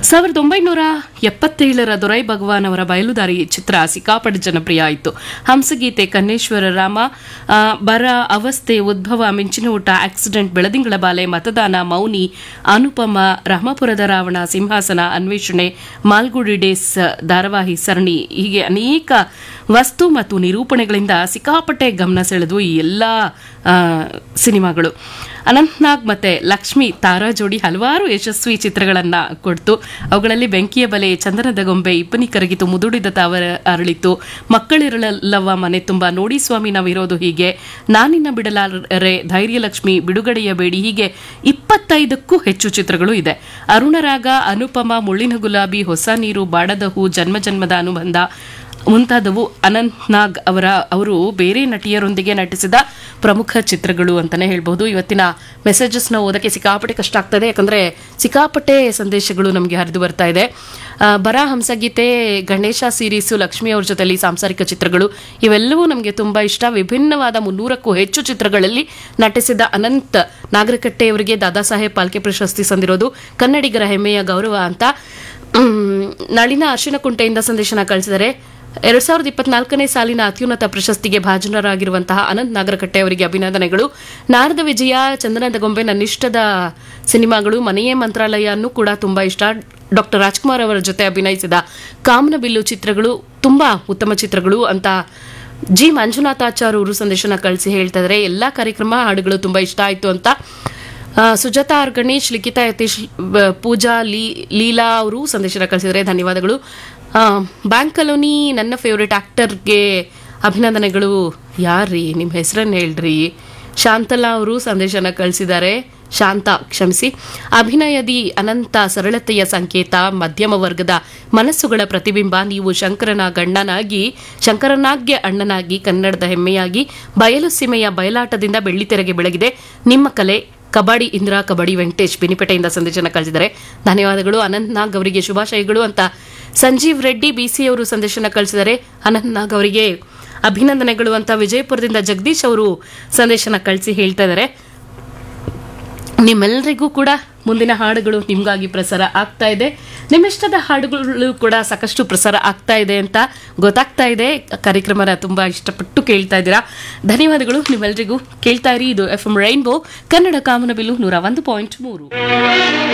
ಸಾವಿರದ ಒಂಬೈನೂರ ಎಪ್ಪತ್ತೇಳರ ದೊರೈ ಭಗವಾನ್ ಅವರ ಬಯಲುದಾರಿ ಚಿತ್ರ ಸಿಕ್ಕಾಪಟ್ಟೆ ಜನಪ್ರಿಯ ಆಯಿತು ಹಂಸಗೀತೆ ಕನ್ನೇಶ್ವರ ರಾಮ ಆ, ಬರ ಅವಸ್ಥೆ ಉದ್ಭವ ಮಿಂಚಿನ ಊಟ ಆಕ್ಸಿಡೆಂಟ್ ಬೆಳದಿಂಗಳ ಬಾಲೆ ಮತದಾನ ಮೌನಿ ಅನುಪಮ ರಾಮಪುರದ ರಾವಣ ಸಿಂಹಾಸನ ಅನ್ವೇಷಣೆ ಮಾಲ್ಗುಡಿ ಡೇಸ್ ಧಾರಾವಾಹಿ ಸರಣಿ ಹೀಗೆ ಅನೇಕ ವಸ್ತು ಮತ್ತು ನಿರೂಪಣೆಗಳಿಂದ ಸಿಕ್ಕಾಪಟ್ಟೆ ಗಮನ ಸೆಳೆದು ಈ ಎಲ್ಲ ಆ, ಸಿನಿಮಾಗಳು ಅನಂತ್ನಾಗ್ ಮತ್ತೆ ಲಕ್ಷ್ಮಿ ತಾರಾ ಜೋಡಿ ಹಲವಾರು ಯಶಸ್ವಿ ಚಿತ್ರಗಳನ್ನ ಕೊಡ್ತು ಅವುಗಳಲ್ಲಿ ಬೆಂಕಿಯ ಬಲೆ ಚಂದನದ ಗೊಂಬೆ ಇಬ್ಬನಿ ಕರಗಿತು ಮುದುಡಿದ ತಾವರ ಅರಳಿತು ಮಕ್ಕಳಿರಲಲ್ಲವ ಮನೆ ತುಂಬ ನೋಡಿ ಸ್ವಾಮಿ ನಾವಿರೋದು ಹೀಗೆ ನಾನಿನ್ನ ಬಿಡಲಾರೆ ಧೈರ್ಯಲಕ್ಷ್ಮಿ ಬಿಡುಗಡೆಯ ಬೇಡಿ ಹೀಗೆ ಇಪ್ಪತ್ತೈದಕ್ಕೂ ಹೆಚ್ಚು ಚಿತ್ರಗಳು ಇದೆ ಅರುಣರಾಗ ಅನುಪಮ ಮುಳ್ಳಿನ ಗುಲಾಬಿ ಹೊಸ ನೀರು ಬಾಡದ ಹೂ ಜನ್ಮ ಜನ್ಮದ ಅನುಬಂಧ ಮುಂತಾದವು ಅನಂತ್ ನಾಗ್ ಅವರ ಅವರು ಬೇರೆ ನಟಿಯರೊಂದಿಗೆ ನಟಿಸಿದ ಪ್ರಮುಖ ಚಿತ್ರಗಳು ಅಂತಾನೆ ಹೇಳ್ಬಹುದು ಇವತ್ತಿನ ಮೆಸೇಜಸ್ನ ಓದಕ್ಕೆ ಸಿಕ್ಕಾಪಟ್ಟೆ ಕಷ್ಟ ಆಗ್ತದೆ ಯಾಕಂದ್ರೆ ಸಿಕ್ಕಾಪಟ್ಟೆ ಸಂದೇಶಗಳು ನಮಗೆ ಹರಿದು ಬರ್ತಾ ಇದೆ ಆ, ಬರ ಹಂಸಗೀತೆ ಗಣೇಶ ಸೀರೀಸು ಲಕ್ಷ್ಮಿ ಅವ್ರ ಜೊತೆಲಿ ಸಾಂಸಾರಿಕ ಚಿತ್ರಗಳು ಇವೆಲ್ಲವೂ ನಮಗೆ ತುಂಬಾ ಇಷ್ಟ ವಿಭಿನ್ನವಾದ ಮುನ್ನೂರಕ್ಕೂ ಹೆಚ್ಚು ಚಿತ್ರಗಳಲ್ಲಿ ನಟಿಸಿದ ಅನಂತ್ ನಾಗರಕಟ್ಟೆಯವರಿಗೆ ದಾದಾ ಸಾಹೇಬ್ ಪಾಲ್ಕೆ ಪ್ರಶಸ್ತಿ ಸಂದಿರೋದು ಕನ್ನಡಿಗರ ಹೆಮ್ಮೆಯ ಗೌರವ ಅಂತ ಮ್, ನಳಿನ ಅರ್ಶಿನ ಕುಂಟೆಯಿಂದ ಸಂದೇಶನ ಕಳಿಸಿದರೆ ಎರಡ್ ಸಾವಿರದ ಇಪ್ಪತ್ನಾಲ್ಕನೇ ಸಾಲಿನ ಅತ್ಯುನ್ನತ ಪ್ರಶಸ್ತಿಗೆ ಭಾಜನರಾಗಿರುವಂತಹ ಅನಂತ್ ನಾಗರಕಟ್ಟೆ ಅವರಿಗೆ ಅಭಿನಂದನೆಗಳು ನಾರದ ವಿಜಯ ಚಂದನದ ಗೊಂಬೆ ನನ್ನಿಷ್ಟದ ಸಿನಿಮಾಗಳು ಮನೆಯೇ ಮಂತ್ರಾಲಯನೂ ಕೂಡ ತುಂಬಾ ಇಷ್ಟ ಡಾಕ್ಟರ್ ರಾಜ್ಕುಮಾರ್ ಅವರ ಜೊತೆ ಅಭಿನಯಿಸಿದ ಕಾಮನಬಿಲ್ಲು ಚಿತ್ರಗಳು ತುಂಬಾ ಉತ್ತಮ ಚಿತ್ರಗಳು ಅಂತ ಜಿ ಮಂಜುನಾಥಾಚಾರ್ ಅವರು ಸಂದೇಶನ ಕಳಿಸಿ ಹೇಳ್ತಾ ಇದ್ದಾರೆ ಎಲ್ಲಾ ಕಾರ್ಯಕ್ರಮ ಹಾಡುಗಳು ತುಂಬಾ ಇಷ್ಟ ಆಯ್ತು ಅಂತ ಆ, ಸುಜಾತಾ ಆರ್ ಗಣೇಶ್ ಲಿಖಿತಾ ಯತೀಶ್ ಬ- ಪೂಜಾ ಲೀ ಲೀಲಾ ಅವರು ಸಂದೇಶನ ಕಳಿಸಿದರೆ ಧನ್ಯವಾದಗಳು ಆ, ಬ್ಯಾಂಕ್ ಕಲೋನಿ ನನ್ನ ಫೇವ್ರೆಟ್ ಆಕ್ಟರ್ಗೆ ಅಭಿನಂದನೆಗಳು ಯಾರ್ರೀ ನಿಮ್ಮ ಹೆಸರನ್ನು ಹೇಳ್ರಿ ಶಾಂತಲಾ ಅವರು ಸಂದೇಶನ ಕಳಿಸಿದ್ದಾರೆ ಶಾಂತ ಕ್ಷಮಿಸಿ ಅಭಿನಯದಿ ಅನಂತ ಸರಳತೆಯ ಸಂಕೇತ ಮಧ್ಯಮ ವರ್ಗದ ಮನಸ್ಸುಗಳ ಪ್ರತಿಬಿಂಬ ನೀವು ಶಂಕರನ ಗಂಡನಾಗಿ ಶಂಕರನಾಗ್ಯ ಅಣ್ಣನಾಗಿ ಕನ್ನಡದ ಹೆಮ್ಮೆಯಾಗಿ ಬಯಲು ಸೀಮೆಯ ಬಯಲಾಟದಿಂದ ಬೆಳ್ಳಿತೆರೆಗೆ ಬೆಳಗಿದೆ ನಿಮ್ಮ ಕಲೆ ಕಬಡ್ಡಿ ಇಂದಿರಾ ಕಬಡ್ಡಿ ವೆಂಕಟೇಶ್ ಬಿನಿಪೇಟೆಯಿಂದ ಸಂದೇಶನ ಕಳಿಸಿದ್ದಾರೆ ಧನ್ಯವಾದಗಳು ಅನಂತ್ ನಾಗ್ ಅವರಿಗೆ ಶುಭಾಶಯಗಳು ಅಂತ ಸಂಜೀವ್ ರೆಡ್ಡಿ ಬಿಸಿ ಅವರು ಸಂದೇಶನ ಕಳಿಸಿದ್ದಾರೆ ಅನಂತ್ ನಾಗ್ ಅವರಿಗೆ ಅಭಿನಂದನೆಗಳು ಅಂತ ವಿಜಯಪುರದಿಂದ ಜಗದೀಶ್ ಅವರು ಸಂದೇಶನ ಕಳಿಸಿ ಹೇಳ್ತಾ ಇದ್ದಾರೆ ನಿಮ್ಮೆಲ್ಲರಿಗೂ ಕೂಡ ಮುಂದಿನ ಹಾಡುಗಳು ನಿಮಗಾಗಿ ಪ್ರಸಾರ ಆಗ್ತಾ ಇದೆ ನಿಮ್ಮಿಷ್ಟದ ಹಾಡುಗಳು ಕೂಡ ಸಾಕಷ್ಟು ಪ್ರಸಾರ ಆಗ್ತಾ ಇದೆ ಅಂತ ಗೊತ್ತಾಗ್ತಾ ಇದೆ ಕಾರ್ಯಕ್ರಮನ ತುಂಬಾ ಇಷ್ಟಪಟ್ಟು ಕೇಳ್ತಾ ಇದ್ದೀರಾ ಧನ್ಯವಾದಗಳು ನಿಮ್ಮೆಲ್ಲರಿಗೂ ಕೇಳ್ತಾ ಇರಿ ಇದು ಎಫ್ ಎಂ ರೈನ್ಬೋ ಕನ್ನಡ ಕಾಮನಬಿಲ್ಲು ನೂರ ಒಂದು ಪಾಯಿಂಟ್ ಮೂರು